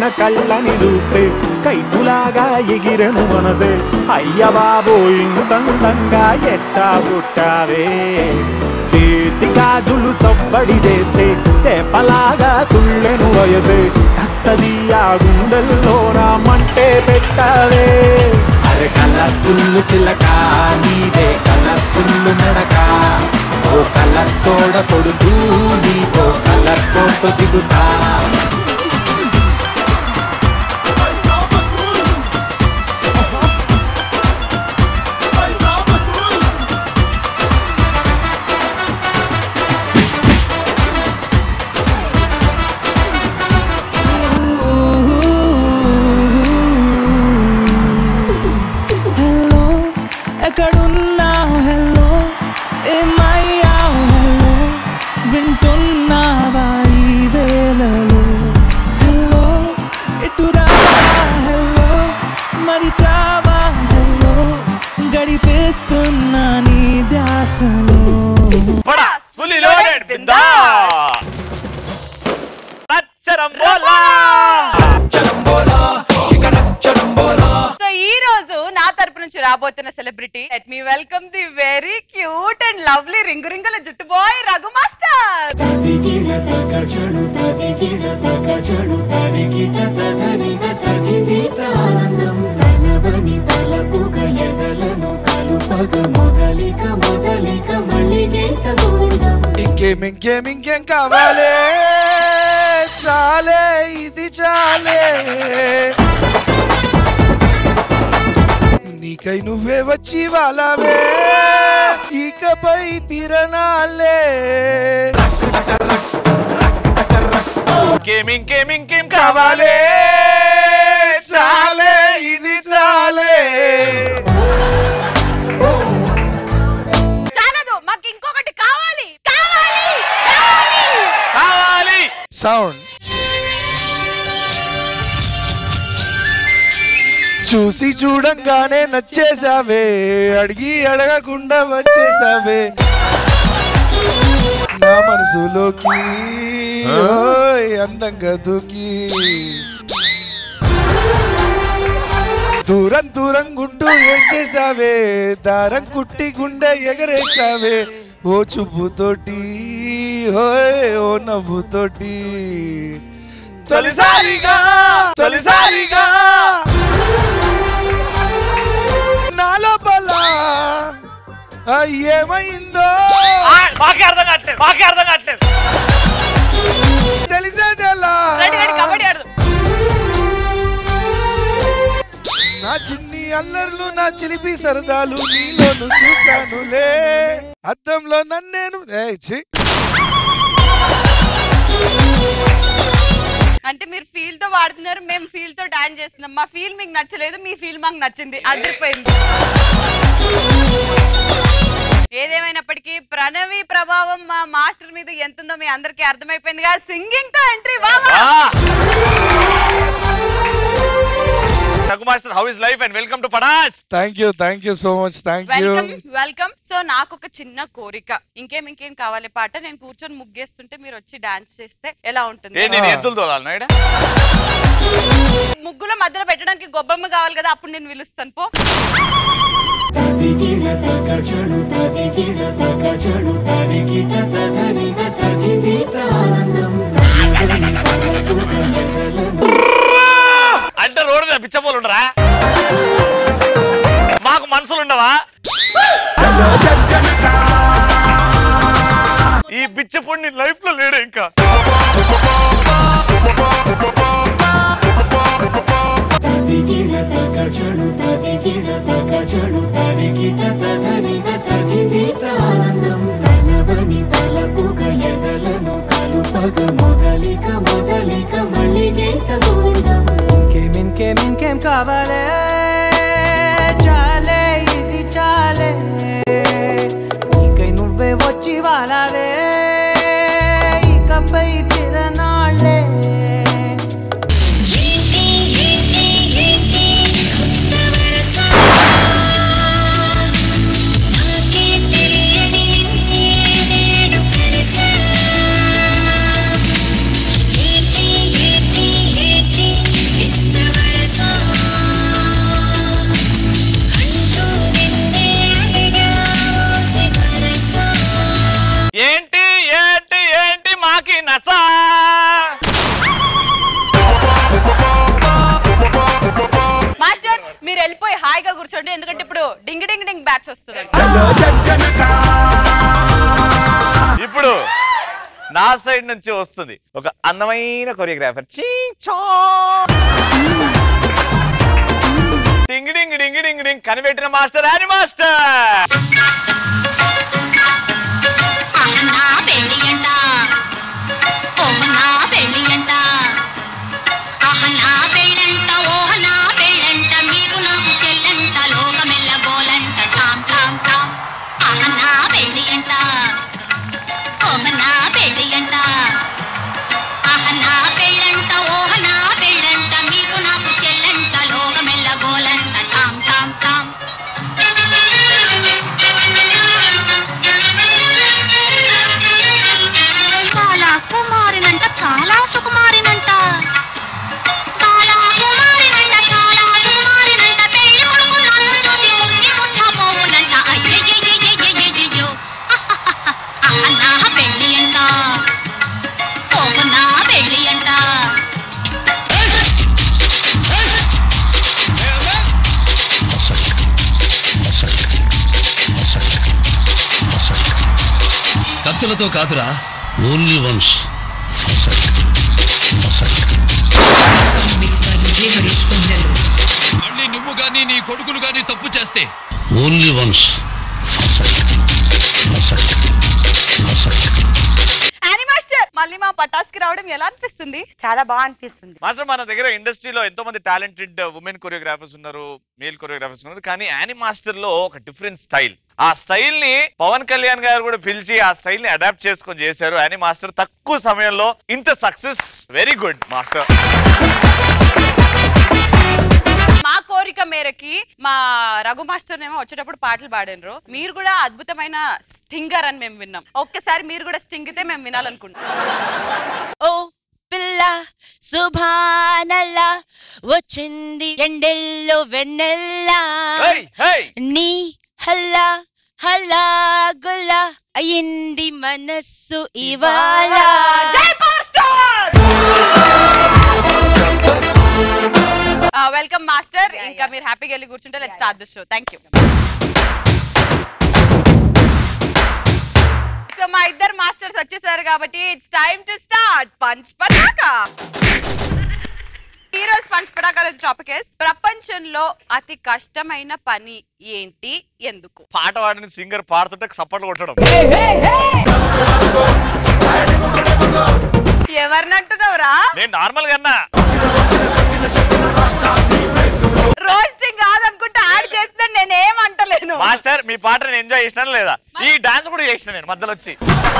ఉన్న కళ్ళని చూస్తే కైటులాగా ఎగిరెను మనసే అయ్య బాబో ఇంతందంగా ఎట్టా పుట్టావే చేతి గాజులు సవ్వడి చేస్తే చేపలాగా తుళ్ళెను వయసే కස්සది ఆ గుండెల్లో నా మంటే పెట్టావే అరే కలర్ఫుల్ చిలక నీదే కలర్ఫుల్ నడక ఓ కలర్ సోడ కొడుతూ నీతో కలర్ ఫోటో దిగుతా హలో ఎక్కడున్నావు హలో ఏమయ్యావు హలో వింటున్నావా ఈ వేళలో హలో ఎటురా హలో మరి చావా హలో గడిపేస్తున్నా నీ ధ్యాసలో పడాస్ ఫుల్లీ లోడెడ్ బిందా అచ్చరం బోలా సో ఈ రోజు నా తరపు నుంచి రాబోతున్న celebrity let me welcome the very cute and lovely ring రింగుల జుట్టు బాయ్ రఘు మాస్టర్ తదిగిడ తగ చెడు తదిగిడ తగ చెడు తరిగిట తదరిన తదిదీత ఆనందం తలవని తలపుగ ఎదలను కలుపగ మొదలిక మొదలిక మళ్ళీ గీత గోవిందం ఇంకేం ఇంకేం ఇంకేం కావాలి చాలే ఇది చాలే నీకై నువ్వే వచ్చి వాళ్ళవే ఇకపై తిరణాలే ఇంకేం ఇంకేం ఇంకేం కావాలి కావాలే చాలే ఇది చాలే చాలదు మాకు ఇంకొకటి కావాలి కావాలి కావాలి కావాలి సౌండ్ చూసి చూడంగానే నచ్చేసావే అడిగి అడగకుండా వచ్చేసావే నా మనసులోకి ఓయ్ అందంగా దూకి దూరం దూరం గుంటూ ఏం చేసావే దారం కుట్టి గుండె ఎగరేసావే ఓ చూపుతోటి హోయ్ ఓ నవ్వుతోటి తొలిసారిగా తొలిసారిగా నా లోపల ఆ ఏమైందో ఆ, మాకే అర్థం కావట్లేదు మాకే అర్థం కావట్లేదు తెలిసేదెలా రెడీ రెడీ కబడ్డీ ఆడదు నా చిన్ని అల్లర్లు నా చిలిపి సరదాలు నీలోను చూశానులే అద్దంలో నన్నేను ఏయ్, ఛీ. అంటే మీరు ఫీల్ తో వాడుతున్నారు మేము ఫీల్ తో డాన్స్ చేస్తున్నాం మా ఫీల్ మీకు నచ్చలేదు మీ ఫీల్ మాకు నచ్చింది అదిరిపోయింది ఏదేమైనప్పటికీ ప్రణవి ప్రభావం మా మాస్టర్ మీద ఎంత ఉందో మీ అందరికీ అర్థమైపోయింది కదా సింగింగ్ తో ఎంట్రీ బాబా ఆ. Raghu master how is life and welcome to Padaas thank you thank you so much thank you welcome welcome so నాకు ఒక చిన్న కోరిక ఇంకేం ఇంకేం కావాలి పాట నేను కూర్చొని ముగ్గేస్తుంటే మీరు వచ్చి డాన్స్ చేస్తే ఎలా ఉంటుంది ఏ నేను ఎద్దులు తోలాలి నాయడా ముగ్గుల మధ్యలో పెట్టడానికి గొబ్బమ్మ కావాలి కదా అప్పుడు నేను పిలుస్తాను పో తదిగిడ తగ చెడు తదిగిడ తగ చెడు తరిగిట తదరిన తదిదీత ఆనందం తలవని తలపుగ ఎదలను అంటే రోడ్డు మీద పిచ్చపోలు ఉండరా మాకు మనసులు ఉండవా ఈ పిచ్చపొడి నీ లైఫ్ లో లేడు ఇంకా తదిగిడ తగ చెడు తదిగిడ తగ చెడు తరిగిట తదరిన తదిదీత ఆనందం తలవని తలపుగ ఎదలను కలుపగ మొదలిక మొదలిక మళ్ళీ గీత గోవిందం ఇంకేం ఇంకేం ఇంకేం కావాలే చాలే ఇది చాలే నీకై నువ్వే వచ్చి వాళ్ళవే ఇకపై ట్రైనింగ్ బ్యాచ్ వస్తుంది ఇప్పుడు నా సైడ్ నుంచి వస్తుంది ఒక అందమైన కొరియోగ్రాఫర్ డింగ్ డింగ్ డింగ్ డింగ్ డింగ్ కనిపెట్టిన మాస్టర్ అని మాస్టర్ నా పెళ్ళి అంట ఓహ నా పెళ్ళి అంట ఆహ నా పెళ్ళంట ఓహ నా పెళ్ళంట మీకు నాకు చెల్లంట లోకమెల్ల గోలంట ఠామ్ ఠామ్ ఠామ్ ఆహ నా పెళ్ళి అంట ఓహ నా పెళ్ళి అంట ఆహ నా పెళ్ళంట ఓహ నా పెళ్ళంట మీకు నాకు చెల్లంట లోకమెల్ల గోలంట ఠామ్ ఠామ్ ఠామ్ చాలా కుమారినంట చాలా సుకుమారినంట చాలా కుమారినంట చాలా సుకుమారినంట పెళ్లి కొడుకు నన్ను చూసి ముక్కి ముట్టబోవునంట అయ్యయ్యయ్యయ్యయ్యయ్యో అహ నా పెళ్ళి అంట ఓహ నా పెళ్ళి అంట కత్తులతో కాదురా ఓన్లీ వన్స్ మళ్ళీ నువ్వు గాని నీ కొడుకులు గాని తప్పు చేస్తే ఓన్లీ వన్స్ యానీ మాస్టర్ మళ్ళీ మా పటాస్కి రావడం ఎలా అనిపిస్తుంది చాలా బాగా అనిపిస్తుంది మాస్టర్ మన దగ్గర ఇండస్ట్రీలో ఎంతో మంది టాలెంటెడ్ ఉమెన్ కొరియోగ్రాఫర్స్ ఉన్నారు మేల్ కొరియోగ్రాఫర్స్ ఉన్నారు కానీ యానీ మాస్టర్ లో ఒక డిఫరెంట్ స్టైల్ ఆ స్టైల్ ని పవన్ కళ్యాణ్ గారు కూడా పిలిచి ఆ స్టైల్ ని అడాప్ట్ చేసుకొని చేశారు యానీ మాస్టర్ తక్కువ సమయంలో ఇంత సక్సెస్ వెరీ గుడ్ మాస్టర్ మా కోరిక మేరకి మా రఘు మాస్టర్ ఏమో వచ్చేటప్పుడు పాటలు పాడినరు మీరు కూడా అద్భుతమైన స్టింగర్ అని మేము విన్నాం ఒక్కసారి మీరు కూడా స్టింగితే మేము వినాలనుకుంటున్నాం ఓ పిల్ల సుభానల్లా వచ్చింది ఎండెల్లో వెన్నెల్లా హై హై నీ హల్లా హల్లా గుల్లా అయింది మనస్సు ఇవాళ జై పవర్ స్టార్ వెల్కమ్ మాస్టర్ ఇంకా మీరు హ్యాపీగా వెళ్ళి కూర్చుంటే let start the show thank you so మా ఇద్దరు మాస్టర్స్ వచ్చేసారు కాబట్టి it's time to start punch Pataka ఈ రోజు పంచ్ పటాకా టాపిక్ ప్రపంచంలో అతి కష్టమైన పని ఏంటి ఎందుకు పాట పాడిన సింగర్ పాడుతుంటే సపోర్ట్ కొట్టడం ఎవరినంటున్నావురా నేను నార్మల్ గా అన్నా రోస్టింగ్ కాదనుకుంటే యాడ్ చేస్తే నేనేం అంటలేను మాస్టర్ మీ పాట నేను ఎంజాయ్ చేసినా లేదా ఈ డాన్స్ కూడా చేసిన నేను మధ్యలో వచ్చి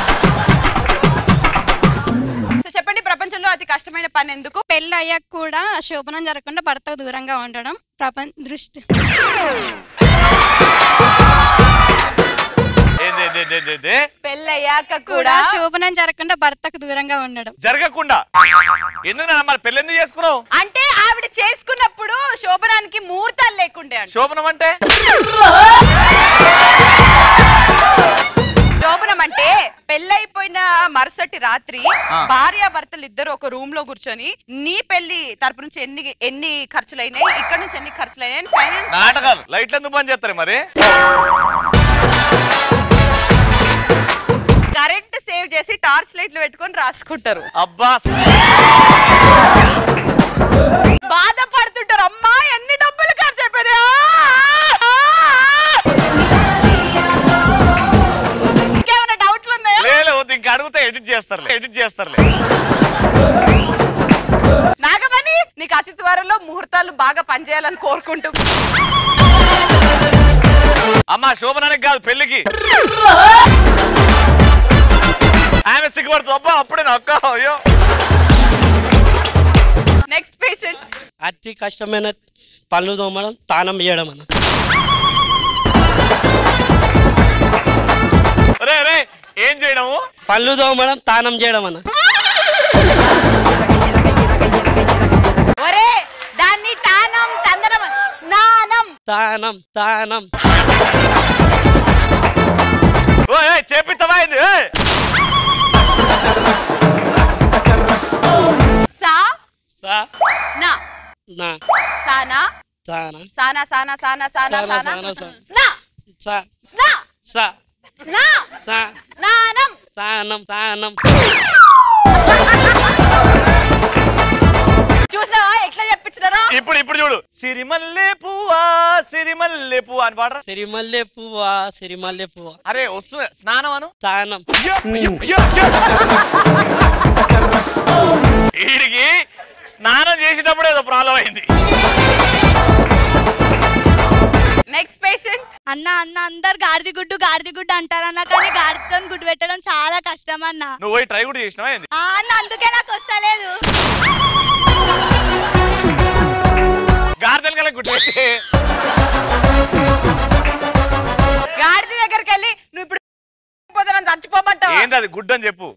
సో చెప్పండి ప్రపంచంలో అతి కష్టమైన పని ఎందుకు పెళ్ళి అయ్యాక కూడా శోభనం జరగకుండా భర్తకు దూరంగా ఉండడం ప్రపంచ దృష్టి ఏంది ఏంది ఏంది ఏంది ఏంది? పెళ్ళయ్యాక కూడా కూడా శోభనం జరగకుండా భర్తకు దూరంగా ఉండడం జరగకుండా ఎందుకు నాన్న మరి పెళ్ళి ఎందుకు చేసుకున్నావు అంటే ఆవిడ చేసుకున్నప్పుడు శోభనానికి ముహూర్తాలు లేకుండే అంట శోభనం అంటే శోభనం అంటే పెళ్ళైపోయిన మరుసటి రాత్రి ఆ. భార్యాభర్తలు ఇద్దరు ఒక రూమ్ లో కూర్చొని నీ పెళ్లి తరపు నుంచి ఎన్ని ఎన్ని ఖర్చులైనాయి ఇక్కడ నుంచి ఎన్ని ఖర్చులైనాయి ఫైనాన్స్ నాటకాలు లైట్లు ఎందుకు బంద్ చేస్తారు మరి కరెంట్ సేవ్ చేసి టార్చ్ లైట్లు పెట్టుకొని రాసుకుంటారు అబ్బా బాధపడుతుంటారు అమ్మా ఎన్ని డబ్బులు ఖర్చు అయిపోయినా ఇంకేమైనా డౌట్లు ఉన్నాయా లేదు ఇంకా అడిగితే ఎడిట్ చేస్తారులే ఎడిట్ చేస్తారులే నాగమణి నీకు అతి త్వరలో ముహూర్తాలు బాగా పనిచేయాలని కోరుకుంటూ అమ్మా శోభనానికి కాదు పెళ్లికి ఆమె సిగ్గుపడుతుంది అబ్బా అప్పుడే నా అక్క అయ్యో నెక్స్ట్ పేషెంట్ అతి కష్టమైన పనులు తోమడం తానం చేయడం అన్న రే రే ఏం చేయడము పనులు తోమడం తానం చేయడం అన్న ఒరే దాన్ని తానం తందనం స్నానం తానం తానం ఓ ఏ చేపిస్తావా ఇది ఏయ్! సా సా నా నా సానా తాన సానా సానా సానా సానా సానా, సానా సానా, సానా. నా సా స్నా సా స్నా సా స్నానం తానం తానం చూసావా ఎట్లా చెప్పించినారో ఇప్పుడు ఇప్పుడు చూడు సిరిమల్లె పువ్వా సిరిమల్లె పువ్వా అని పాడరా సిరిమల్లె పువ్వా సిరిమల్లె పువ్వా అరే వస్తుంది స్నానం అను తానం వీడికి స్నానం చేసేటప్పుడు ఏదో ప్రాబ్లం అయింది నెక్స్ట్ పేషెంట్ అన్న అన్న అందరు గాడిది గుడ్డు గాడిది గుడ్డు అంటారన్న కానీ గాడితో గుడ్డు పెట్టడం చాలా కష్టం అన్న నువ్వు పోయి ట్రై కూడా చేసినావా ఏంది ఆ అన్న అందుకే నాకు వస్తలేదు గార్దెన్ కల గుడ్డేసి గాడిద దగ్గరికి వెళ్ళి నువ్వు ఇప్పుడు పోతే నన్ను చచ్చిపోమంటావా ఏంది అది గుడ్డు అని చెప్పు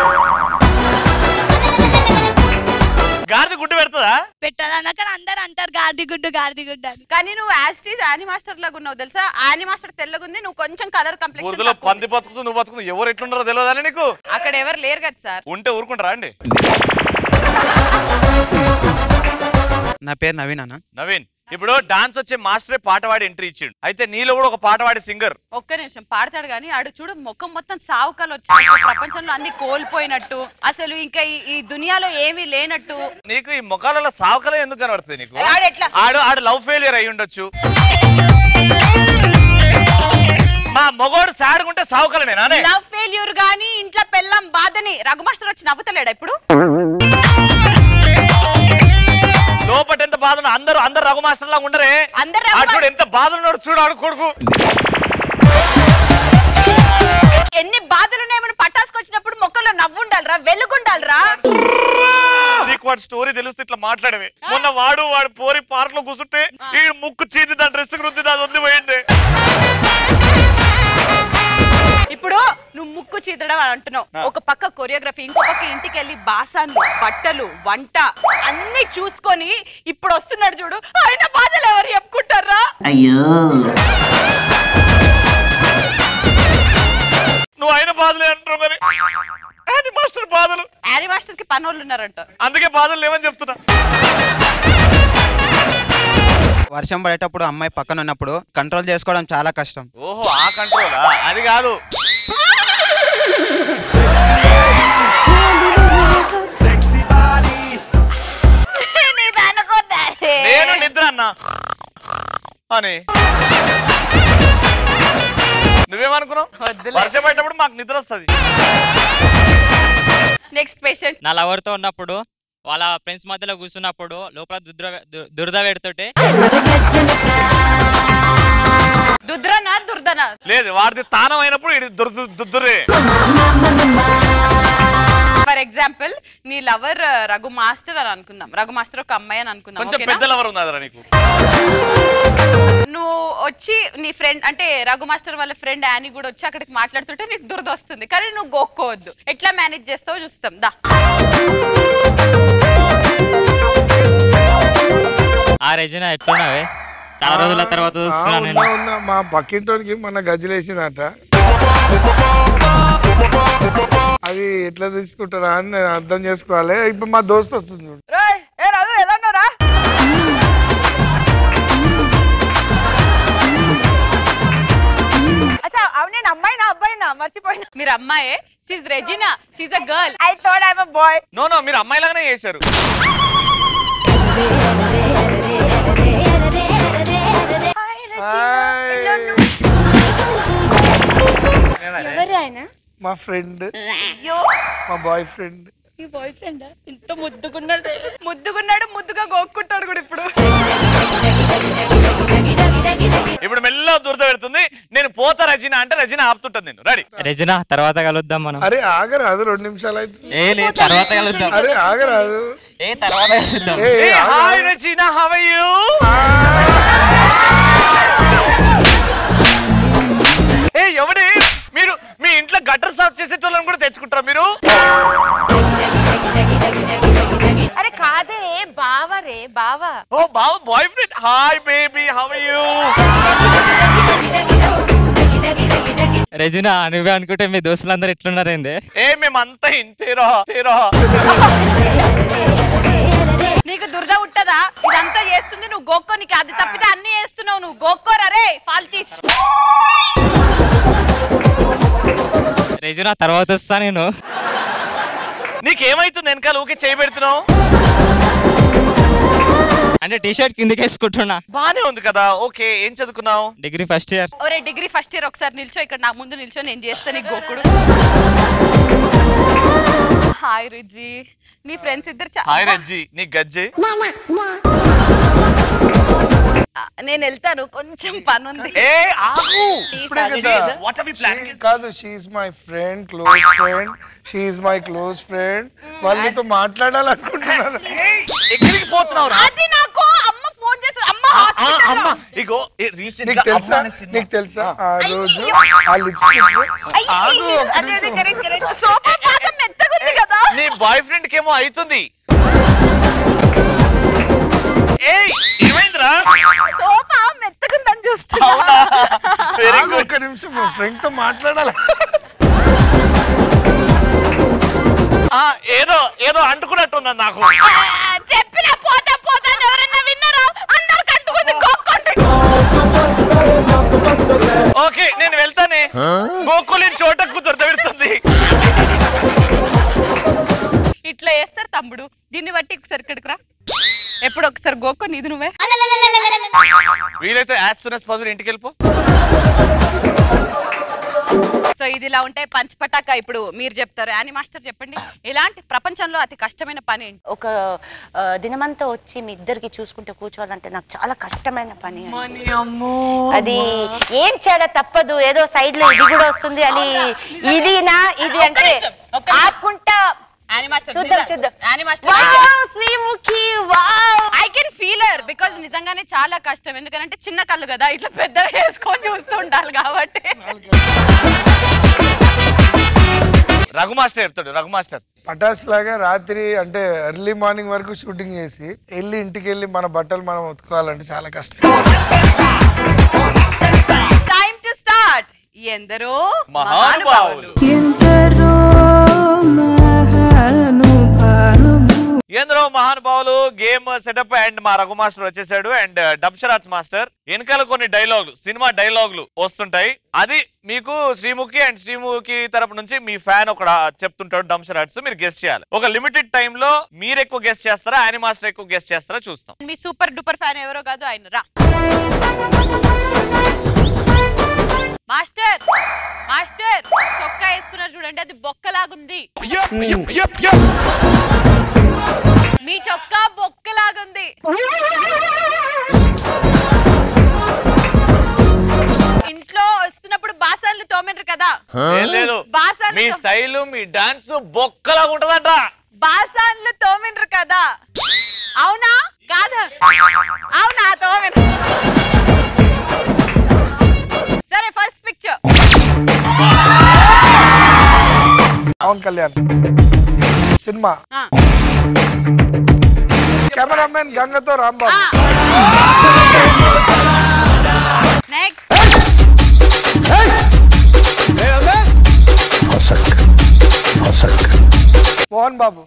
గాడిద గుడ్డు పెడుతుందా పెట్టాలన్న కానీ అందరు అంటారు గాడిది గుడ్డు గాడిది గుడ్డు అని కానీ నువ్వు యాస్టీజ్ యానీ మాస్టర్ లాగా ఉన్నావు తెలుసా యానీ మాస్టర్ తెల్లగుంది నువ్వు కొంచెం కలర్ బురదలో కంప్లెక్షన్ పంది బతుకుతూ నువ్వు బతుకుతూ ఎవరు ఎట్లుంటారో తెలియదని నీకు అక్కడ ఎవరు లేరు కదా సార్ ఉంటే ఊరుకుంటారా అండి నా పేరు నవీన్ అన్న నవీన్ ఇప్పుడు డాన్స్ వచ్చే మాస్టరే పాట పాడి ఎంట్రీ ఇచ్చిండు అయితే నీలో కూడా ఒక పాట పాడే సింగర్ ఒక్క నిమిషం పాడతాడు కానీ ఆడు చూడు ముఖం మొత్తం సావుకాలు వచ్చి ప్రపంచంలో అన్ని కోల్పోయినట్టు అసలు ఇంకా ఈ- ఈ దునియాలో ఏమీ లేనట్టు నీకు ఈ ముఖాలలో సావకలే ఎందుకు కనబడుతుంది నీకు ఆడు ఎట్లా? ఆడు ఆడు లవ్ ఫెయిలియర్ అయి ఉండొచ్చు మా మొగోడు సాడుకుంటే సావుకలనేనా లవ్ ఫెయిల్యూర్ గానీ ఇంట్లో పెళ్ళం బాధని రఘు మాస్టర్ వచ్చి నవ్వుతలేడా ఇప్పుడు లోపట ఎంత బాధ ఉన్నా అందరూ అందరు రఘు మాస్టర్ లాగా ఉండరే అందరు రఘు ఆడు చూడు ఎంత బాధ ఉన్నాడు చూడు ఆడు కొడుకు ఎన్ని బాధలు ఉన్నాయో పట్టాసుకొచ్చినప్పుడు మొక్కలో నవ్వు ఉండాలిరా వెలుగుండాలిరా నీకు వాడి స్టోరీ తెలిస్తే ఇట్లా మాట్లాడవే మొన్న వాడు వాడు పోరి పార్క్ లో కూర్చుంటే ఈ ముక్కు చీది దాని డ్రెస్ రుద్ది దాని వదిలిపోయింది ఇప్పుడు నువ్వు ముక్కు చీదడం అని అంటున్నావు ఒక పక్క కొరియోగ్రఫీ ఇంకో పక్క ఇంటికి వెళ్ళి బాసాన్లు బట్టలు వంట అన్ని చూసుకొని ఇప్పుడు వస్తున్నాడు చూడు ఆయన బాధలు ఎవరు చెప్పుకుంటారా అయ్యో నువ్వు ఆయన బాధలే అంటున్నావు మరి అది మాస్టర్ బాధలు యారీ మాస్టర్ కి పనోళ్ళు ఉన్నారంట అందుకే బాధలు లేవని చెప్తున్నా వర్షం పడేటప్పుడు అమ్మాయి పక్కన ఉన్నప్పుడు కంట్రోల్ చేసుకోవడం చాలా కష్టం ఓహో ఆ కంట్రోలా అది కాదు నేను నిద్ర అన్నా అని నువ్వేమనుకున్నావు వర్షం పడ్డప్పుడు మాకు నిద్ర వస్తుంది నెక్స్ట్ పేషెంట్ నా లవర్ తో ఉన్నప్పుడు వాళ్ళ ఫ్రెండ్స్ మధ్యలో కూర్చున్నప్పుడు లోపల దుద్ర దు- దురద పెడుతుంటే దుద్రనా దుర్దనా లేదు వాడిది తానం అయినప్పుడు ఇది దుర్దు దుద్దురే ఫర్ ఎగ్జాంపుల్ నీ లవర్ రఘు మాస్టర్ అని అనుకుందాం రఘు మాస్టర్ ఒక అమ్మాయి అని అనుకుందాం కొంచెం ఓకేనా? పెద్ద లవర్ ఉన్నదిరా నీకు నువ్వు వచ్చి నీ ఫ్రెండ్ అంటే రఘు మాస్టర్ వాళ్ళ ఫ్రెండ్ యానీ కూడా వచ్చి అక్కడికి మాట్లాడుతుంటే నీకు దురద వస్తుంది కానీ నువ్వు గోక్కోవద్దు ఎట్లా మేనేజ్ చేస్తావో చూస్తాం దా ఆ రెజినా ఎట్లున్నావే చాలా రోజుల తర్వాత చూస్తున్నాను ఉన్నా, నేను ఉన్నా. మా పక్కింటోనికి మన గజ్జలేసిందట అది ఎట్లా తీసుకుంటారా అని నేను అర్థం చేసుకోవాలి ఇప్పుడు మా దోస్త్ వస్తుంది చూడు. ఏ రఘు ఎలా ఉన్నారా అచ్చా అవును నేను అమ్మాయినా అబ్బాయినా మర్చిపోయినా మీరు అమ్మాయే she's Regina she's a girl I thought I am a boy no no మీరు అమ్మాయిలాగానే చేశారు ఎవరు ఆయన మా ఫ్రెండ్ అయ్యో మా బాయ్ ఫ్రెండ్ ఈ బాయ్ ఫ్రెండ్ ఇంత ముద్దుగున్నాడు ముద్దుగున్నాడు ముద్దుగా గోక్కుంటాడు కూడా ఇప్పుడు ఇప్పుడు మెల్ల దురద పెడుతుంది నేను పోతా రజన అంటే రజన ఆపుతుంటది నేను రెడీ రెజినా తర్వాత కలుద్దాం మనం అరే ఆగరాదు రెండు నిమిషాలు అయితే ఏ లేదు తర్వాత కలుద్దాం అరే ఆగరాదు ఏ తర్వాత కలుద్దాం ఏ, ఏ, ఆగు, హాయ్ ఆగు. రజన హౌ ఆర్ యు ఏ ఎవడి మీరు మీ ఇంట్లో గటర్ సాఫ్ చేసేటోళ్ళని కూడా తెచ్చుకుంటారా మీరు అరే కాదే బావరే బావా ఓ బావ boy friend hi baby how are you Regina నువ్వే అనుకుంటే మీ దోస్తులందరూ ఎట్లున్నారేంది ఏ మేమంతా ఇంతేరా తేరా నీకు దురద ఉంటదా ఇదంతా చేస్తుంది నువ్వు గోక్కో నీకు అది తప్పితే అన్ని చేస్తున్నావు నువ్వు గోక్కోరరే ఫాల్తీస్ రెజునా తర్వాత వస్తా నేను నీకేమైతుంది వెనకాల ఊకే చేయి పెడుతున్నావు అంటే టీ షర్ట్ కిందకి వేసుకుంటున్నా బానే ఉంది కదా ఓకే ఏం చదువుకున్నావు డిగ్రీ ఫస్ట్ ఇయర్ ఒరే డిగ్రీ ఫస్ట్ ఇయర్ ఒకసారి నిల్చో ఇక్కడ నా ముందు నిల్చో నేను చేస్తా నీకు గోకుడు హాయ్ రుజి నీ ఫ్రెండ్స్ ఇద్దరు చా- హాయ్ రజ్జి నీ గజ్జి నేను వెళ్తాను కొంచెం పని ఉంది ఏ ఆగు ఇప్పుడే కదా what are we planning She- కాదు she's my friend close friend she's my close friend వాళ్ళతో మాట్లాడాలనుకుంటున్నాను ఎక్కడికి పోతున్నావు అది నాకు అమ్మ ఫోన్ చేసి అమ్మ అమ్మ ఇగో రీసెంట్ నీకు తెలుసా నీకు తెలుసా ఆ రోజు ఆ లిప్స్టిక్ ఆగు ఒక్క సోఫా బాగా మెత్తగా ఉంది కదా నీ బాయ్ ఫ్రెండ్ కేమో అవుతుంది ఏయ్ ఏమైందిరా సోఫా మెత్తగుందని చూస్తా వెరీ ఆగు ఒక్క నిమిషం ఫ్రెండ్ తో మాట్లాడాలి ఆ ఏదో ఏదో అంటుకున్నట్టుంది నాకు చెప్పిన పోతా పోతా అని ఎవరన్నా విన్నారా అందరు కట్టుకుంది గోక్కుంటు ఓకే నేను వెళ్తానే గోకులేని చోటకు దొరదవిడుతుంది ఇట్లా వేస్తారు తమ్ముడు దీన్ని బట్టి ఒకసారి ఇక్కడికి రా ఎప్పుడు ఒకసారి గోక్కో నీది నువ్వే వీలైతే యాజ్ సూన్ as పాసిబుల్ ఇంటికి వెళ్ళిపో సో ఇది ఇలా ఉంటే పంచ్ పటాక ఇప్పుడు మీరు చెప్తారు యానీ మాస్టర్ చెప్పండి ఇలాంటి ప్రపంచంలో అతి కష్టమైన పని ఏంటి ఒక ఆ, దినమంతా వచ్చి మీ ఇద్దరికి చూసుకుంటే కూర్చోవాలంటే నాకు చాలా కష్టమైన పని అండి. అది ఏం చేయాలో తప్పదు ఏదో సైడ్ లో ఇది కూడా వస్తుంది అని ఇది నా ఇది అంటే ఆపుకుంటా యానీ మాస్టర్ చూద్దాం చూద్దాం Annie master wow, Sreemukhi wow I can feel her because నిజంగానే చాలా కష్టం ఎందుకంటే చిన్న కళ్ళు కదా ఇట్లా పెద్దగా వేసుకొని చూస్తూ ఉండాలి కాబట్టి రఘు మాస్టర్ చెప్తాడు రఘు మాస్టర్ పటాస్ లాగా రాత్రి అంటే ఎర్లీ మార్నింగ్ వరకు షూటింగ్ చేసి వెళ్ళి ఇంటికి వెళ్ళి మన బట్టలు మనం ఉతుకోవాలంటే చాలా కష్టం టైం టు స్టార్ట్ ఎందరో మహానుభావులు ఎందరో మహానుభావు ఎందరో మహానుభావులు గేమ్ సెటప్ అండ్ మా రఘు మాస్టర్ వచ్చేసాడు అండ్ డంషరాజ్ మాస్టర్ వెనకాల కొన్ని డైలాగులు సినిమా డైలాగులు వస్తుంటాయి అది మీకు శ్రీముఖి అండ్ శ్రీముఖి తరపు నుంచి మీ ఫ్యాన్ ఒక చెప్తుంటాడు డంషరాట్స్ మీరు గెస్ట్ చేయాలి ఒక లిమిటెడ్ టైం లో మీరు ఎక్కువ గెస్ట్ చేస్తారా యానీ మాస్టర్ ఎక్కువ గెస్ట్ చేస్తారా చూస్తాం మీ సూపర్ డూపర్ ఫ్యాన్ ఎవరో కాదు ఆయన రా మాస్టర్ మాస్టర్ చొక్కా వేసుకున్నారు చూడండి అది బొక్కలాగుంది మీ చొక్కా బొక్కలాగుంది ఇంట్లో వస్తున్నప్పుడు బాసాలు తోమిండ్రు కదా ఏం లేదు బాసాలు మీ స్టైల్ మీ డాన్స్ బొక్కలాగా ఉంటదంట బాసాన్లు తోమిండ్రు కదా అవునా కాదా అవునా తోమిండ్రు సరే first picture Pawan Kalyan cinema cameraman గంగతో Rambabu next Mohan Babu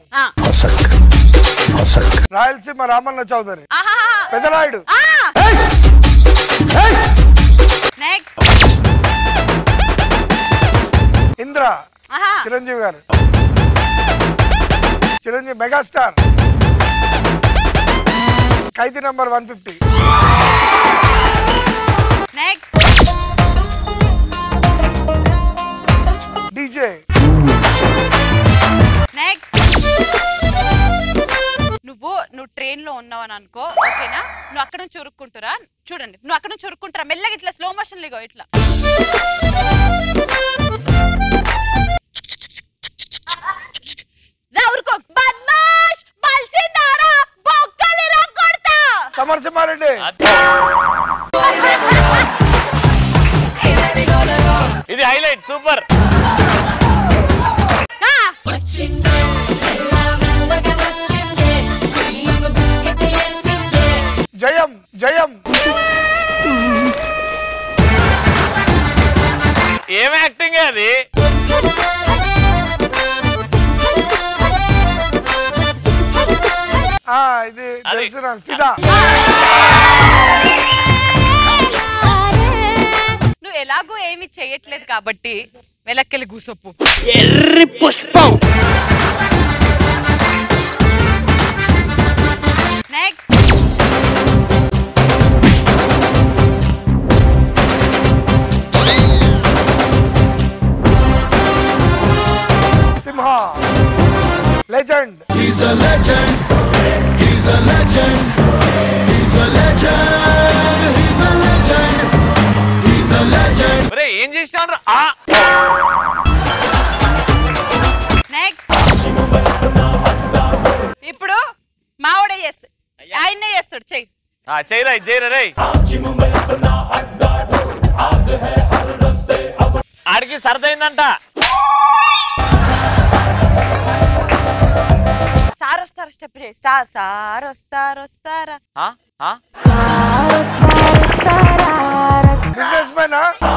Rayalaseema Ramanna Chowdary Pedarayudu next Indra Chiranjeevi garu Chiranjeevi megastar Khaidi number one fifty next DJ next నువ్వు నువ్వు ట్రైన్ లో ఉన్నావని అనుకో ఓకేనా నువ్వు అక్కడ నుంచి ఉరుక్కుంటురా చూడండి నువ్వు అక్కడ నుంచి ఉరుక్కుంటారా మెల్లగా ఇట్లా స్లో మోషన్ లిగో ఇట్లా రా ఉరుకో బద్మాష్ బల్సిందారా బొక్కలి రొక్కొడతా సమరసింహారెడ్డి ఇది హైలైట్ సూపర్ జయం జయం ఏం యాక్టింగ్ అది ఆ ఇది అది తెలుసు నాకు ఫిదా నువ్వు ఎలాగో ఏమి చేయట్లేదు కాబట్టి వెనక్కెళ్ళి కూసొప్పు ఎర్రి పుష్పం next Simha legend He's a legend. He's a legend. He's a legend. He's a legend. He's a legend. ఒరే ఏం చేసినాడు ఆ నెక్స్ట్ ఇప్పుడు మావిడే చేస్తాడు ఆయన్నే చేస్తాడు చెయ్యి ఆ, చేయరా ఇది చేయరా రే ఆడికి సరదైందంట సార్ వస్తారు స్టెప్ చేయి స్టార్ సార్ వస్తారు వస్తారా ఆ? ఆ? బిజినెస్ మ్యాన్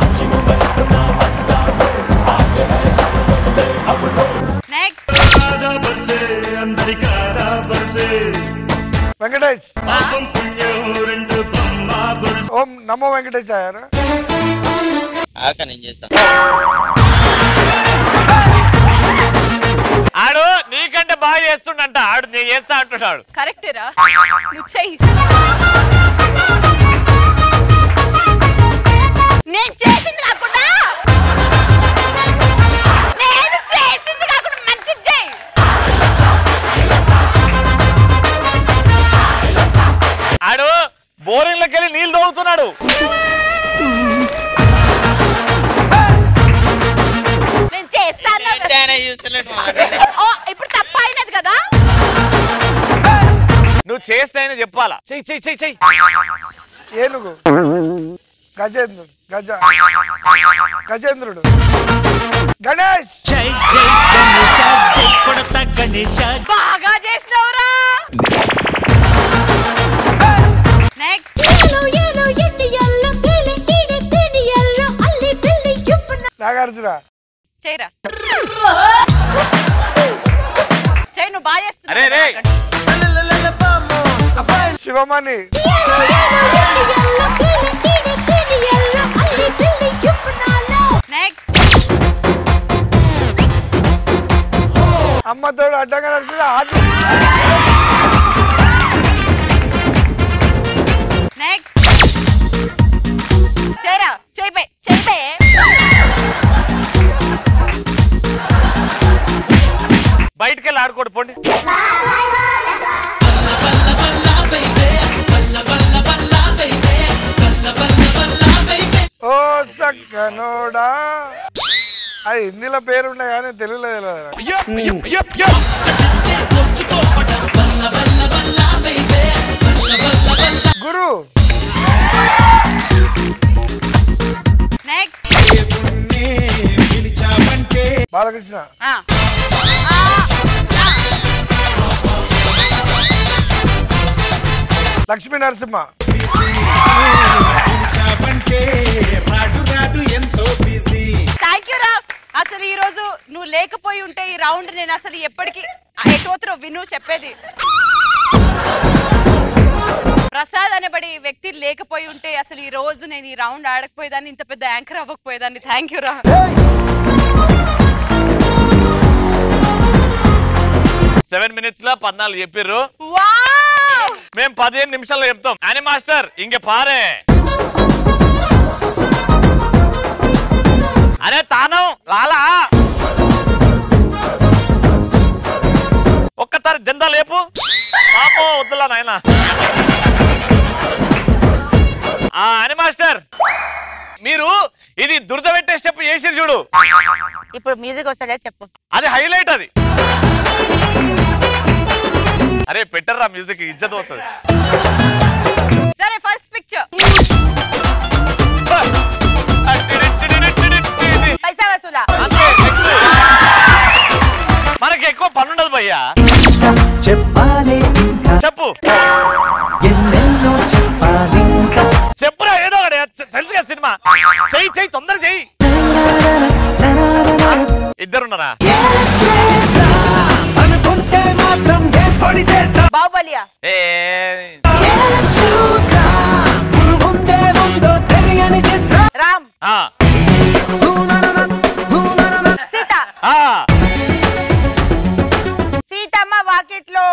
వెంకటేష్ ఓం నమో వెంకటేష్ అయ్యారు ఆక నేను చేస్తా ఆడు నీకంటే బాగా చేస్తుండంట ఆడు నేను చేస్తా అంటున్నాడు కరెక్టేరా నువ్వు చెయ్యి నేను చేసింది కాకుండా నేను చేసింది కాకుండా మంచిది చెయ్యి ఆడు బోరింగ్లోకి వెళ్ళి నీళ్ళు తోగుతున్నాడు నేను చేస్తాను ఓ ఇప్పుడు తప్ప అయినది కదా నువ్వు చేస్తే అయినా చెప్పాలా చెయ్యి చెయ్యి చెయ్యి చెయ్యి ఏనుగు గజేంద్రుడు గజ గజేంద్రుడు గణేష్ జై జై గణేశ జై కొడత గణేశ బాగా చేసినవురా నెక్స్ట్ నాగార్జున చేయరా చెయ్యి నువ్వు బాగా అరే రే శివమణి నెక్స్ట్ అమ్మతోడు అడ్డంగా నడిచిన ఆది నెక్స్ట్ చేయరా చేయిపోయి చేయిపోయి బయటికి వెళ్ళి ఆడుకోడు పోండి ఓ సక్కనోడా అది హిందీలో పేరుండే కానీ తెలుగులో తెలియదు గురు next Balakrishna Lakshmi Narasimha thank you రా అసలు ఈ రోజు నువ్వు లేకపోయి ఉంటే ఈ రౌండ్ నేను అసలు ఎప్పటికీ ఎటువతురో విను చెప్పేది ప్రసాద్ అనేబడి వ్యక్తి లేకపోయి ఉంటే అసలు ఈ రోజు నేను ఈ రౌండ్ ఆడకపోయేదాన్ని ఇంత పెద్ద యాంకర్ అవ్వకపోయేదాన్ని థ్యాంక్ యూ రా సెవెన్ మినిట్స్ లో పద్నాలుగు చెప్పిర్రు వావ్ మేము పదిహేను నిమిషాల్లో చెప్తాం అని మాస్టర్ ఇంక పారే అరే తానం లాలా ఒక్కసారి దిందా లేపు పాపో వద్దులా నాయన అని మాస్టర్ మీరు ఇది దురద పెట్టే స్టెప్ చేసిరు చూడు ఇప్పుడు మ్యూజిక్ వస్తుందా చెప్పు అది హైలైట్ అది అరే పెట్టర్రా మ్యూజిక్ ఇజ్జత్ అవుతుంది సరే ఫస్ట్ పిక్చర్ పైసా వసూలా మనకి ఎక్కువ పనుండదు భయ్యా చెప్పాలి ఇంకా చెప్పు ఎన్నెన్నో చెప్పాలి ఇంకా చెప్పురా ఏదో ఒకటి తెలుసు కదా సినిమా చెయ్యి చెయ్యి తొందర చెయ్యి ఇద్దరున్నారా అనుకుంటే మాత్రం పొడి చేస్తా బాహుబలియా ఏ ముందే ముందో తెలియని చిత్రం రామ్ ఆ, సీత ఆ, సీతమ్మ వాకిట్లో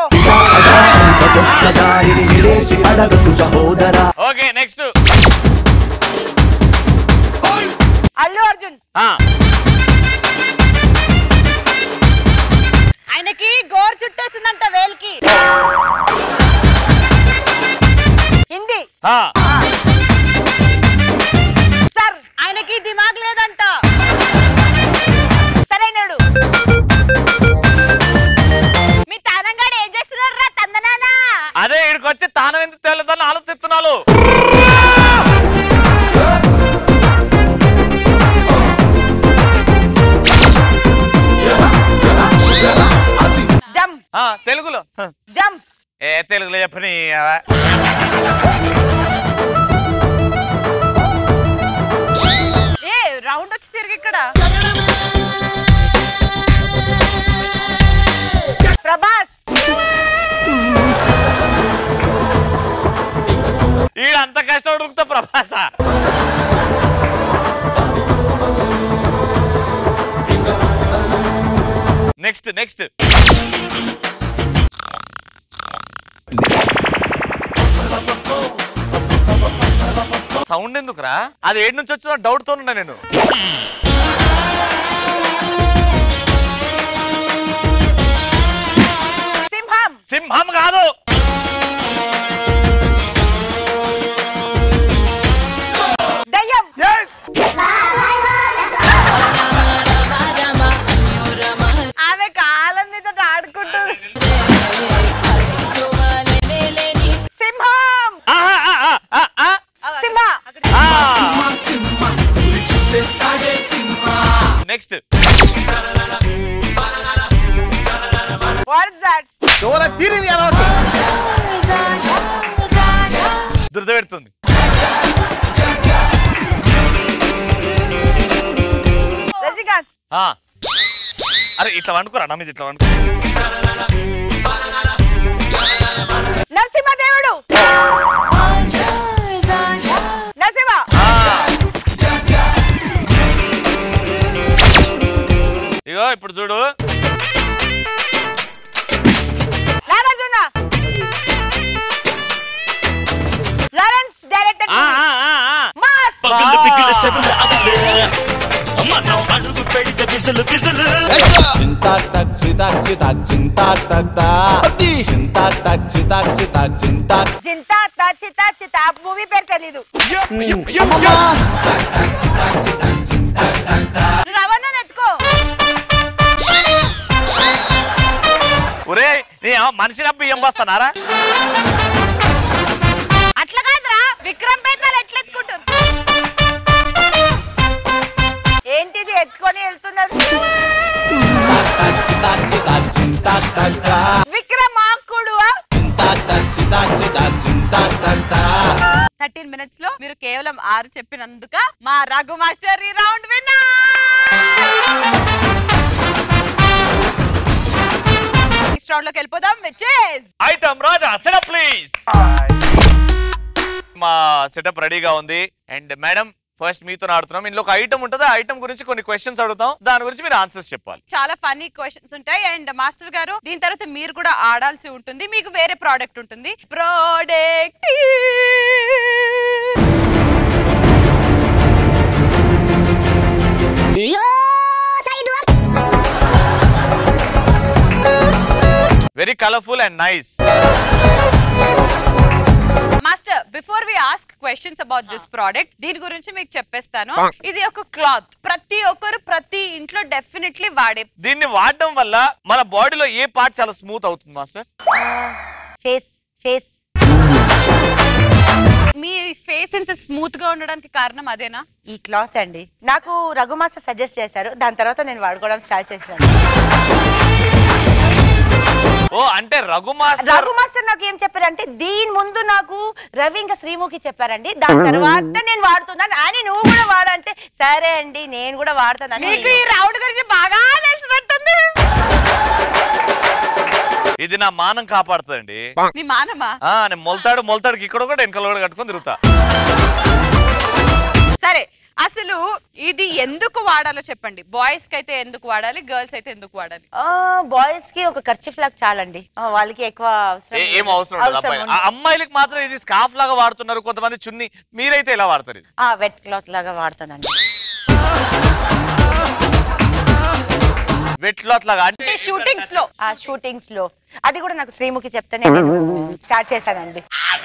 దారిని నిలేసి అడగకు సహోదరా ఓకే నెక్స్ట్ అల్లు అర్జున్ ఆ, ఆయనకి గోర్ చుట్టేసిందంట వేల్కి హిందీ ఆ, సార్ ఆయనకి దిమాగ్ లేదంట సరైనడు మీ తానంగాడు ఏం చేస్తున్నారు రా తందనానా అదే ఇక్కడికి వచ్చి తానం ఎందుకు తేలుదని ఆలోచిస్తున్నాను జమ్ ఆ, తెలుగులో హ. జమ్ ఏ తెలుగులో చెప్పని ఏ రౌండ్ వచ్చి తిరిగి ఇక్కడ ప్రభాస్ ఈడంత కష్టపడి ఉరుకుతా ప్రభాస నెక్స్ట్ నెక్స్ట్ సౌండ్ ఎందుకురా అది ఏడు నుంచి వచ్చిన డౌట్ తో ఉన్నా నేను సింహం సింహం కాదు దయ్యం ఆమె కాలం మీద ఆడుకుంటుంది సింహం ఆహా, ఆ, ఆ, ఆ, ఆ. Simha next what is that దురద పెడుతుంది రజనీకాంత్ ఆ. అరే ఇట్లా వండుకోరా నా మీద ఇట్లా వండుకో నరసింహదేవుడు నరసింహ ఇగో ఇప్పుడు చూడు నాగార్జున లారెన్స్ డైరెక్టర్ ఆ, ఆ, ఆ, ఆ. మాస్ పగులు పిగులు సెవులు అగులు మనం అడుగు పెడితే విసులు విసులు చింతా తక్ చితా చితా చింతా తక్తా చింతా తక్ చితా చితా చింతా చింత చిత చిత మూవీ పేరు తెలీదు రవణ ఎత్తుకో ఒరే నీ అమ్మ మనిషి నప్పి ఏం వస్తానారా అట్లా కాదురా విక్రమ్ పేతాలు ఎట్లా ఎత్తుకుంటారు ఏంటిది ఎత్తుకొని వెళ్తున్నారు చితా చితా చింతా తక్తా విక్రమార్కుడు చింతా తక్ చితా చితా చింతా తక్తా థర్టీన్ మినిట్స్ లో మీరు కేవలం ఆరు చెప్పినందుక మా రఘు మాస్టర్ ఈ రౌండ్ విన్నా నెక్స్ట్ రౌండ్ లోకి వెళ్ళిపోదాం విచెస్ ఐటమ్ రాజా సెటప్ ప్లీజ్ మా సెటప్ రెడీగా ఉంది అండ్ మేడం ఫస్ట్ మీతో ఆడుతున్నాం ఇందులో ఒక ఐటమ్ ఉంటుంది ఆ ఐటమ్ గురించి కొన్ని క్వశ్చన్స్ అడుగుతాం దాని గురించి మీరు ఆన్సర్స్ చెప్పాలి చాలా ఫన్నీ క్వశ్చన్స్ ఉంటాయి అండ్ మాస్టర్ గారు దీని తర్వాత మీరు కూడా ఆడాల్సి ఉంటుంది మీకు వేరే ప్రోడక్ట్ ఉంటుంది product very colourful and nice master before we ask questions about this product దీని గురించి మీకు చెప్పేస్తాను ఇది ఒక క్లాత్ ప్రతి ఒక్కరు ప్రతి ఇంట్లో డెఫినెట్లీ వాడే దీన్ని వాడడం వల్ల మన బాడీలో ఏ పార్ట్ చాలా స్మూత్ అవుతుంది మాస్టర్ ఫేస్ ఫేస్ మీ ఫేస్ ఇంత స్మూత్ గా ఉండడానికి కారణం అదేనా ఈ క్లాత్ అండి నాకు రఘుమాస సజెస్ట్ చేశారు దాని తర్వాత నేను వాడుకోవడం స్టార్ట్ చేశాను ఓ అంటే రఘు మాస్టర్ రఘు మాస్టర్ నాకు ఏం చెప్పారంటే దీని ముందు నాకు రవి ఇంకా శ్రీముఖి చెప్పారండి దాని తర్వాత నేను వాడుతున్నాను అని నువ్వు కూడా వాడంటే సరే అండి నేను కూడా వాడతానని మీకు ఈ రౌండ్ గురించి బాగా తెలిసినట్టుంది ఇది నా మానం కాపాడుతుందండి నీ మానమా ఆ నేను మొలతాడు మొలతాడుకి ఇక్కడ కూడా వెనకాల కూడా కట్టుకొని తిరుగుతా సరే అసలు ఇది ఎందుకు వాడాలో చెప్పండి బాయ్స్ కి అయితే ఎందుకు వాడాలి గర్ల్స్ అయితే ఎందుకు వాడాలి బాయ్స్ కి ఒక ఖర్చు ఫ్లాగ్ చాలండి ఆ, వాళ్ళకి ఎక్కువ అవసరం ఏ- ఏం అవసరం ఉండదు అవసరం అబ్బాయి ఉండదు. ఆ అమ్మాయిలకి మాత్రం ఇది స్కార్ఫ్ లాగా వాడుతున్నారు కొంతమంది చున్ని మీరైతే ఎలా వాడతారు ఇది ఆ వెట్ క్లాత్ లాగా వాడతానండి వెట్ క్లాత్ లాగా అంటే అంటే షూటింగ్స్ లో ఆ షూటింగ్స్ లో అది కూడా నాకు శ్రీముఖి చెప్తేనే స్టార్ట్ చేశానండి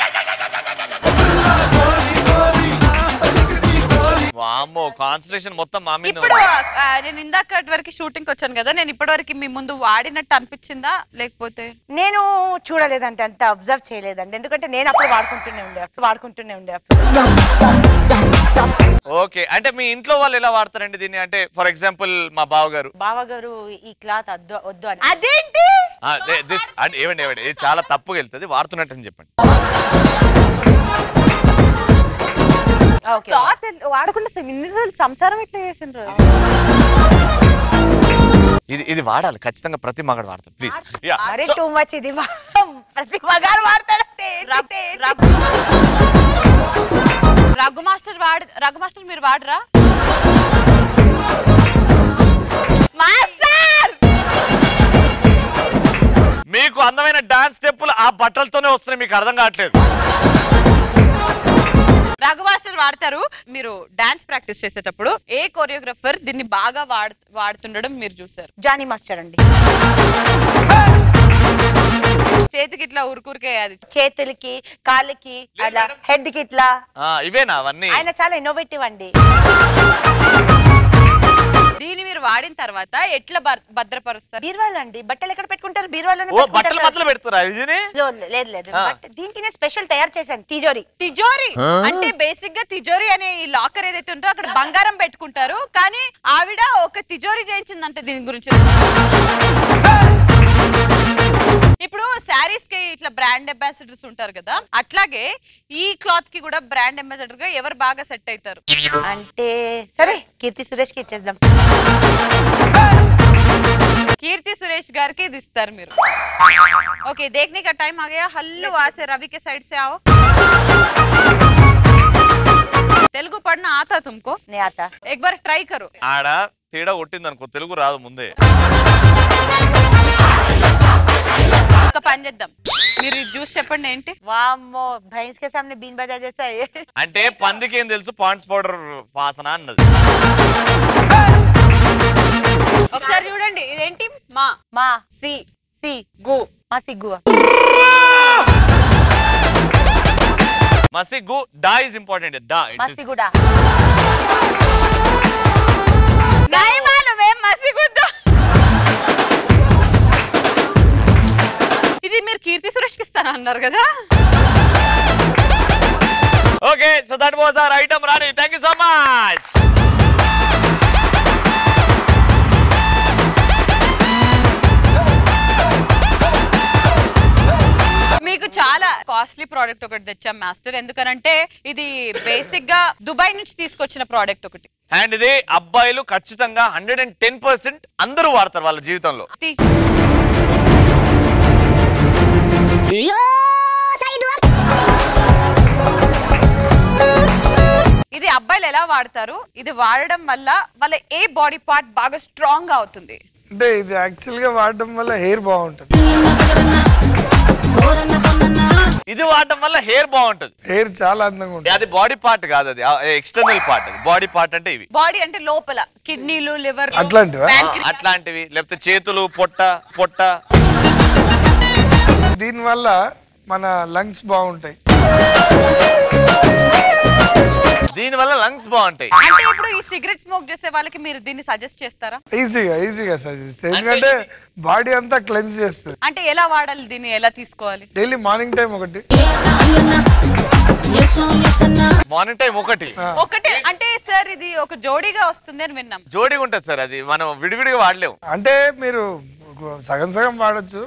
వామ్మో కాన్సన్ట్రేషన్ మొత్తం మా మీద ఇప్పుడు ఉంది. ఆ, నేను ఇందాక వరకు షూటింగ్ వచ్చాను కదా నేను ఇప్పటి వరకు మీ ముందు వాడినట్టు అనిపించిందా లేకపోతే నేను చూడలేదంటే అంత అబ్జర్వ్ చేయలేదండి ఎందుకంటే నేను అప్పుడు వాడుకుంటూనే ఉండే అప్పుడు వాడుకుంటూనే ఉండే అప్పుడు ఓకే అంటే మీ ఇంట్లో వాళ్ళు ఎలా వాడతారండి దీన్ని అంటే ఫర్ ఎగ్జాంపుల్ మా బావగారు బావగారు ఈ క్లాత్ వద్దు వద్దు అని అదేంటి ఆ, దే- this- అంటే ఏమండి ఏమండి ఇది చాలా తప్పుగా వెళ్తుంది వాడుతున్నట్టు అని చెప్పండి క్లాత్ వాడకుండా ఇన్నిసార్లు సంసారం ఎట్లా చేసిండ్రు ఇది ఇది వాడాలి ఖచ్చితంగా ప్రతి మగాడు వాడతాడు ప్లీజ్ యా మరీ టూ మచ్ ఇది వా- ప్రతి మగారు వాడతాడంటే రఘు మాస్టర్ వాడు రఘు మాస్టర్ మీరు వాడరా మాస్టర్ మీకు అందమైన డాన్స్ స్టెప్పులు ఆ బట్టలతోనే వస్తున్నాయి మీకు అర్థం కావట్లేదు రఘు మాస్టర్ వాడతారు మీరు డాన్స్ ప్రాక్టీస్ చేసేటప్పుడు ఏ కొరియోగ్రఫర్ దీన్ని బాగా వాడు వాడుతుండడం మీరు చూసారు జానీ మాస్టర్ అండి చేతికి ఇట్లా ఉరుకురికే అది చేతులకి కాళ్ళకి అలా హెడ్ కి ఇట్లా ఆ, ఇవేనా అవన్నీ ఆయన చాలా ఇన్నోవేటివ్ అండి దీన్ని మీరు వాడిన తర్వాత ఎట్లా భద్ర- భద్రపరుస్తారు బీర్వాల్ అండి బట్టలు ఎక్కడ పెట్టుకుంటారు బీర్వాలోనే ఓ బట్టలు మట్టలు పెడతారా ఇది లో- లేదు లేదు ఆ. బట్ దీనికి నేను స్పెషల్ తయారు చేశాను తిజోరి తిజోరి ఆ? అంటే బేసిక్ గా తిజోరి అనే ఈ లాకర్ ఏదైతే ఉందో అక్కడ బంగారం పెట్టుకుంటారు కానీ ఆవిడ ఒక తిజోరి చేయించిందంటే దీని గురించి ఇప్పుడు శారీస్ కి ఇట్లా బ్రాండ్ అంబాసిడర్స్ ఉంటారు కదా అట్లాగే ఈ క్లాత్ కి కూడా బ్రాండ్ అంబాసిడర్ గా ఎవరు బాగా సెట్ అవుతారు అంటే సరే కీర్తి సురేష్ కి ఇచ్చేద్దాం कीर्ति सुरेश गार के दिस्तार మీరు ओके देखने का टाइम आ गया हल्लू वहां से रवि के साइड से आओ तेलुगु पढ़ना आता तुमको नहीं आता एक बार ट्राई करो ఆడ తేడా కొట్టింది అనుకో తెలుగు రాదు ముందే ఒక పని చేద్దాం మీరు ఇది చూసి చెప్పండి ఏంటి వామ్మో భైన్స్ కే సామనే బీన్ బజా చేస్తా అంటే పందికి ఏం తెలుసు పాండ్స్ పౌడర్ వాసన అన్నది ఒకసారి చూడండి ఇదేంటి మా మా సి సి గు మా సిగ్గు మసిగ్గు డా ఇస్ ఇంపార్టెంట్ డా మా సిగ్గుడా नहीं मालूम है మసిగుద్ద ఇది మీరు కీర్తి సురేష్ కి ఇస్తాను అన్నారు కదా okay so that was our item రాణి థ్యాంక్ యూ సో మచ్ మీకు చాలా కాస్ట్లీ ప్రోడక్ట్ ఒకటి తెచ్చాం మాస్టర్ ఎందుకనంటే ఇది బేసిక్ గా దుబాయ్ నుంచి తీసుకొచ్చిన ప్రోడక్ట్ ఒకటి అండ్ ఇది అబ్బాయిలు ఖచ్చితంగా హండ్రెడ్ అండ్ టెన్ పర్సెంట్ అందరూ వాడతారు వాళ్ళ జీవితంలో తీ- ఇది అబ్బాయిలు ఎలా వాడతారు ఇది వాడడం వల్ల వాళ్ళ ఏ బాడీ పార్ట్ బాగా స్ట్రాంగ్ గా అవుతుంది అంటే ఇది యాక్చువల్ గా వాడడం వల్ల హెయిర్ బాగుంటుంది ఇది వాడడం వల్ల హెయిర్ బాగుంటుంది హెయిర్ చాలా అందంగా ఉంటుంది అది బాడీ పార్ట్ కాదు అది ఎక్స్టర్నల్ పార్ట్ అది బాడీ పార్ట్ అంటే ఇవి బాడీ అంటే లోపల కిడ్నీలు లివర్ అట్లాంటివా? అట్లాంటివి లేకపోతే చేతులు పొట్ట పొట్ట దీనివల్ల మన లంగ్స్ బాగుంటాయి దీని వల్ల లంగ్స్ బాగుంటాయి అంటే ఇప్పుడు ఈ సిగరెట్ స్మోక్ చేసే వాళ్ళకి మీరు దీన్ని సజెస్ట్ చేస్తారా ఈజీగా ఈజీగా సజెస్ట్ ఎందుకంటే బాడీ అంతా క్లెన్స్ చేస్తుంది అంటే ఎలా వాడాలి దీన్ని ఎలా తీసుకోవాలి డైలీ మార్నింగ్ టైం ఒకటి మార్నింగ్ టైం ఒకటి ఒకటే అంటే సార్ ఇది ఒక జోడీగా వస్తుంది అని విన్నాం జోడిగా ఉంటుంది సార్ అది మనం విడివిడిగా వాడలేము అంటే మీరు సగం సగం వాడచ్చు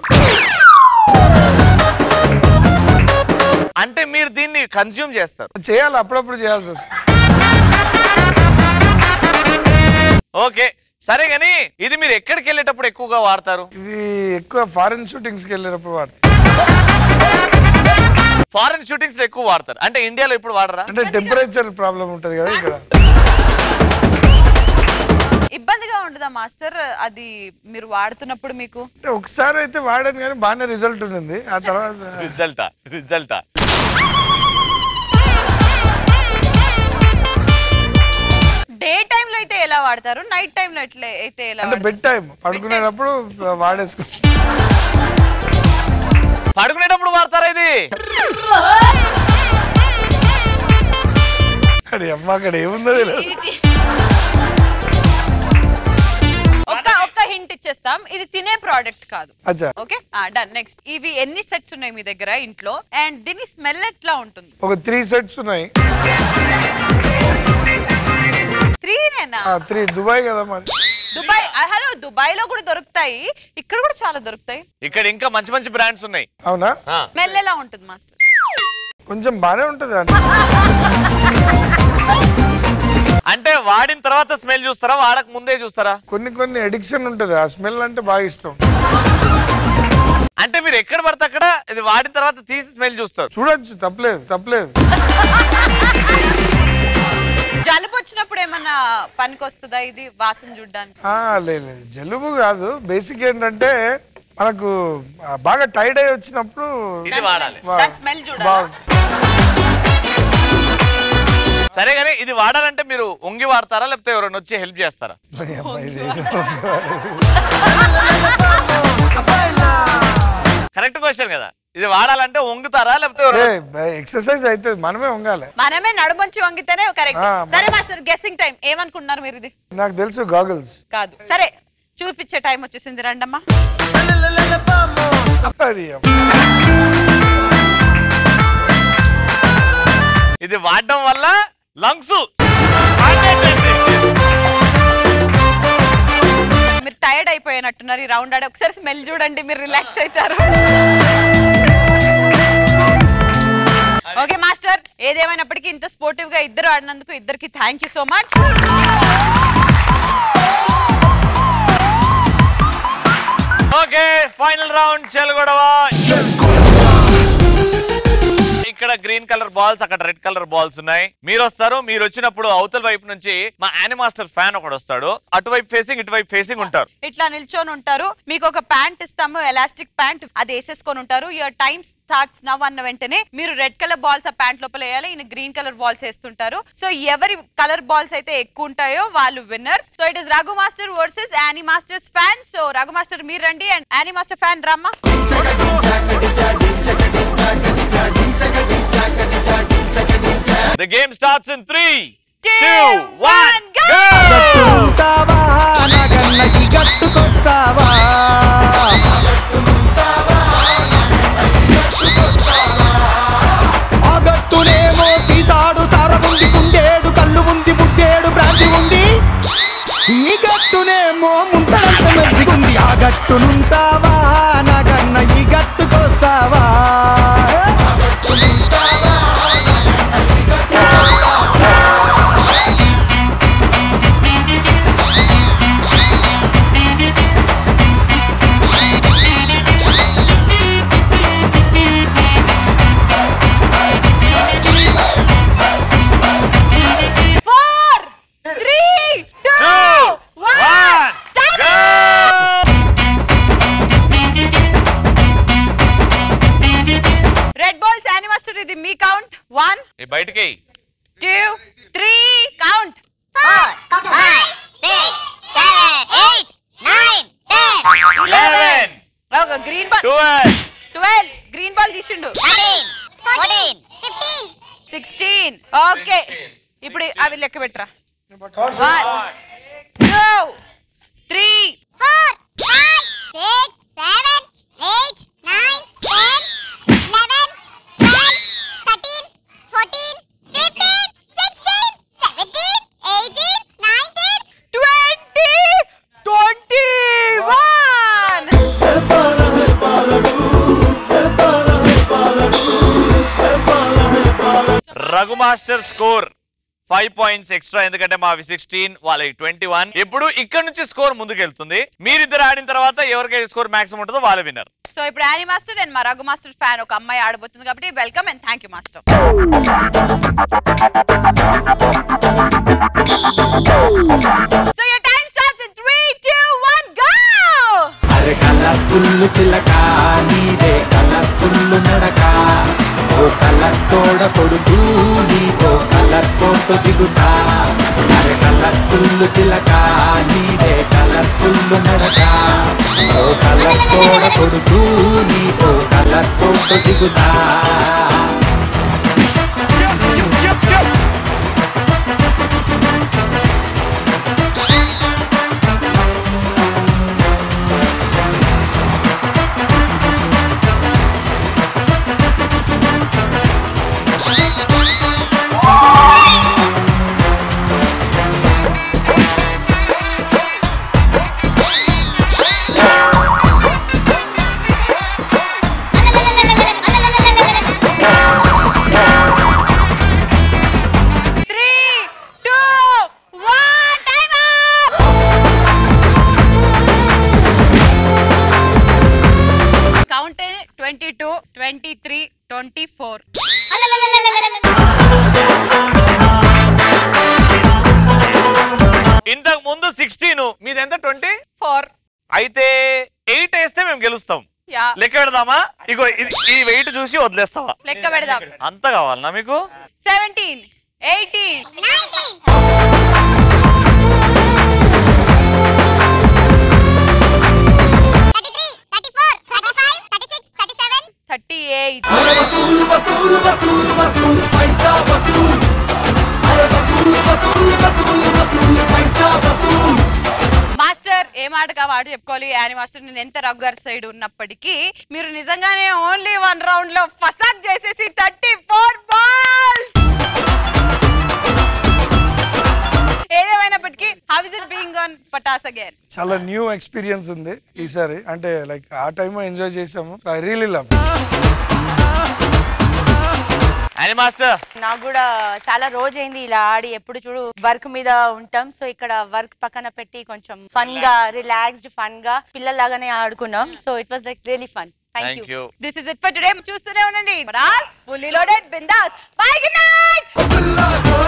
అంటే మీరు దీన్ని కన్జ్యూమ్ చేస్తారు చేయాలి అప్పుడప్పుడు చేయాల్సి వస్తుంది ఓకే సరే గాని ఇది మీరు ఎక్కడికి వెళ్ళేటప్పుడు ఎక్కువగా వాడతారు ఇది ఎక్కువ ఫారెన్ షూటింగ్స్ కి వెళ్ళినప్పుడు వాడు ఫారెన్ షూటింగ్స్ లో ఎక్కువ వాడతారు అంటే ఇండియాలో ఇప్పుడు వాడరా అంటే టెంపరేచర్ ప్రాబ్లం ఉంటది కదా ఇక్కడ ఇబ్బందిగా ఉంటుందా మాస్టర్ అది మీరు వాడుతున్నప్పుడు మీకు అంటే ఒకసారి అయితే వాడాను కానీ బాగానే రిజల్ట్ ఉంది ఆ తర్వాత రిజల్టా రిజల్టా డే టైమ్ లో అయితే ఎలా వాడతారు నైట్ టైం లో ఎట్లా అయితే ఎలా అంటే వాడతారు? బెడ్ టైం పడుకునేటప్పుడు వాడేసుకో పడుకునేటప్పుడు వాడతారా ఇది అక్కడ అమ్మ అక్కడ ఏముందో తెలియదు ఒక్క ఒక్క హింట్ ఇచ్చేస్తాం ఇది తినే ప్రోడక్ట్ కాదు అచ్చా ఓకే డన్ నెక్స్ట్ ఇవి ఎన్ని సెట్స్ ఉన్నాయి మీ దగ్గర ఇంట్లో అండ్ దీని స్మెల్ ఎట్లా ఉంటుంది ఒక త్రీ సెట్స్ ఉన్నాయి త్రీనేనా త్రీ దుబాయ్ కదా మరి దుబాయ్ హలో దుబాయ్ లో కూడా దొరుకుతాయి ఇక్కడ కూడా చాలా దొరుకుతాయి ఇక్కడ ఇంకా మంచి మంచి బ్రాండ్స్ ఉన్నాయి అవునా స్మెల్ ఎలా ఉంటుంది మాస్టర్ కొంచెం బాగానే ఉంటది అండి అంటే వాడిన తర్వాత స్మెల్ చూస్తారా వాడక ముందే చూస్తారా కొన్ని కొన్ని అడిక్షన్ ఉంటది ఆ స్మెల్ అంటే బాగా ఇష్టం అంటే మీరు ఎక్కడ పడితే అక్కడ ఇది వాడిన తర్వాత తీసి స్మెల్ చూస్తారు చూడొచ్చు తప్పలేదు తప్పలేదు జలుబు వచ్చినప్పుడు ఏమన్నా పనికి వస్తుందా ఇది వాసన చూడడానికి ఆ, లేదు లేదు జలుబు కాదు బేసిక్ ఏంటంటే మనకు ఆ, బాగా టైర్డ్ అయి వచ్చినప్పుడు ఇది వాడాలి. వా- దాని స్మెల్ చూడాలా? బాగుంటుంది. సరే కానీ ఇది వాడాలంటే మీరు ఉంగి వాడతారా లేకపోతే ఎవరైనా వచ్చి హెల్ప్ చేస్తారా అమ్మ, ఇది కరెక్ట్ క్వశ్చన్ కదా ఇది వాడాలంటే వంగుతారా లేకపోతే ఎవరైనా ఎక్సర్సైజ్ అయితే మనమే ఉంగాలి మనమే నడుమంచి వంగితేనే కరెక్ట్ ఆ, సరే మాస్టర్ గెస్సింగ్ టైం ఏమనుకుంటున్నారు మీరు ఇది నాకు తెలుసు గాగుల్స్ కాదు సరే చూపించే టైం వచ్చేసింది రండమ్మా ఇది వాడడం వల్ల లంగ్స్ మీరు టైర్డ్ అయిపోయినట్టున్నారు ఈ రౌండ్ ఆడే ఒకసారి స్మెల్ చూడండి మీరు రిలాక్స్ అవుతారు ఓకే మాస్టర్ ఏదేమైనప్పటికీ ఇంత స్పోర్టివ్ గా ఇద్దరు ఆడినందుకు ఇద్దరికి thank you so much okay final round చెలగొడవ ఇక్కడ గ్రీన్ కలర్ బాల్స్ అక్కడ రెడ్ కలర్ బాల్స్ ఉన్నాయి మీరు వస్తారు మీరు వచ్చినప్పుడు అవతల వైపు నుంచి మా యానిమాస్టర్ ఫ్యాన్ ఒకడు వస్తాడు అటువైపు ఫేసింగ్ ఇటువైపు ఫేసింగ్ ఉంటారు ఇట్లా నిల్చొని ఉంటారు మీకు ఒక ప్యాంట్ ఇస్తాము ఎలాస్టిక్ ప్యాంట్ అది వేసేసుకొని ఉంటారు యువర్ టైమ్ స్టార్ట్స్ నవ్ అన్న వెంటనే మీరు రెడ్ కలర్ బాల్స్ ఆ ప్యాంట్ లోపల వేయాలి ఈయన గ్రీన్ కలర్ బాల్స్ వేస్తుంటారు సో ఎవరి కలర్ బాల్స్ అయితే ఎక్కువ ఉంటాయో వాళ్ళు winners so it is Raghu master versus Annie master's fan so Raghu master మీరు రండి అండ్ యానీ మాస్టర్ ఫ్యాన్ రమ్మా the game starts in three two one ఉంటావా నగన్నకి గట్టుకొస్తావా ఆ గట్టునేమో సీతాడు సారముంది కుండేడు కళ్ళు ఉంది బుడ్డేడు బ్రాంతి ఉంది ఈ గట్టునేమో ముంతడంత మెచ్చిగుంది ఆ గట్టునుంటావా నగన్న ఈ గట్టుకొస్తావా four three two one red balls Annie master ఇది మీ కౌంట్ వన్ ఈ బయటికి టూ త్రీ కౌంట్ ఒక green ball twelve green ball తీసిండు సిక్స్టీన్ ఓకే ఇప్పుడు అవి లెక్క పెట్టరా one two three twenty twenty one Raghu master score five points extra ఎందుకంటే మావి సిక్స్టీన్ వాళ్ళకి ట్వంటీ వన్ ఇప్పుడు ఇక్కడ నుంచి స్కోర్ ముందుకు వెళ్తుంది మీరిద్దరు ఆడిన తర్వాత ఎవరికైతే స్కోర్ మాక్సిమం ఉంటుందో వాళ్ళే విన్నారు సో ఇప్పుడు యానీ మాస్టర్ అండ్ మా రఘు మాస్టర్ ఫ్యాన్ ఒక అమ్మాయి ఆడబోతుంది కాబట్టి welcome and thank you master so your time starts in 3 2 1 go అరే కలర్ఫుల్ చిలక నీదే కలర్ఫుల్ నడక ఓ కలర్ సోడ కొడుతూ నీతో కలర్ ఫోటో దిగుతా అరే కలర్ఫుల్ చిలక నీదే కలర్ఫుల్ నడక ఓ కలర్ సోడ కొడుతూ నీతో కలర్ ఫోటో దిగుతా Three, two, one, time up! Count in 22, 23, 24. ఇంతకు ముందు సిక్స్టీన్ మీది ఎంత ట్వంటీ ఫోర్ అయితే ఎయిట్ వేస్తే మేము గెలుస్తాం యా లెక్క పెడదామా ఇగో ఇది ఈ వెయిట్ చూసి వదిలేస్తావా లెక్క పెడదాం అంత కావాలనా మీకు సెవెంటీన్ ఎయిటీన్ థర్టీ ఎయిట్ వసూలు వసూలు వసూలు వసూలు పైసా వసూలు అరే వసూలు వసూలు వసూలు వసూలు పైసా వసూలు మాస్టర్ ఏ మాటగా వాడు చెప్పుకోవాలి యాని మాస్టర్ నేను ఎంత రఘు గారి సైడ్ ఉన్నప్పటికీ మీరు నిజంగానే ఓన్లీ వన్ రౌండ్ లో ఫసాక్ చేసేసి థర్టీ ఫోర్ బాల్ ఏదేమైనప్పటికీ how is it being on Patas again చాలా న్యూ ఎక్స్పీరియన్స్ ఉంది ఈసారి అంటే లైక్ ఆ టైం ఎంజాయ్ చేసాము ఐ రియలీ లవ్ అని మాస్టర్ నాకు కూడా చాలా రోజైంది ఇలా ఆడి ఎప్పుడు చూడు వర్క్ మీద ఉంటాం సో ఇక్కడ వర్క్ పక్కన పెట్టి కొంచెం ఫన్ గా రిలాక్స్డ్ ఫన్ గా పిల్లలాగానే ఆడుకున్నాం so it was like really fun thank Thank you you. This is it for today చూస్తూనే ఉండండి రాస్ ఫుల్లీ లోడెడ్ బిందాస్ బై గుడ్ నైట్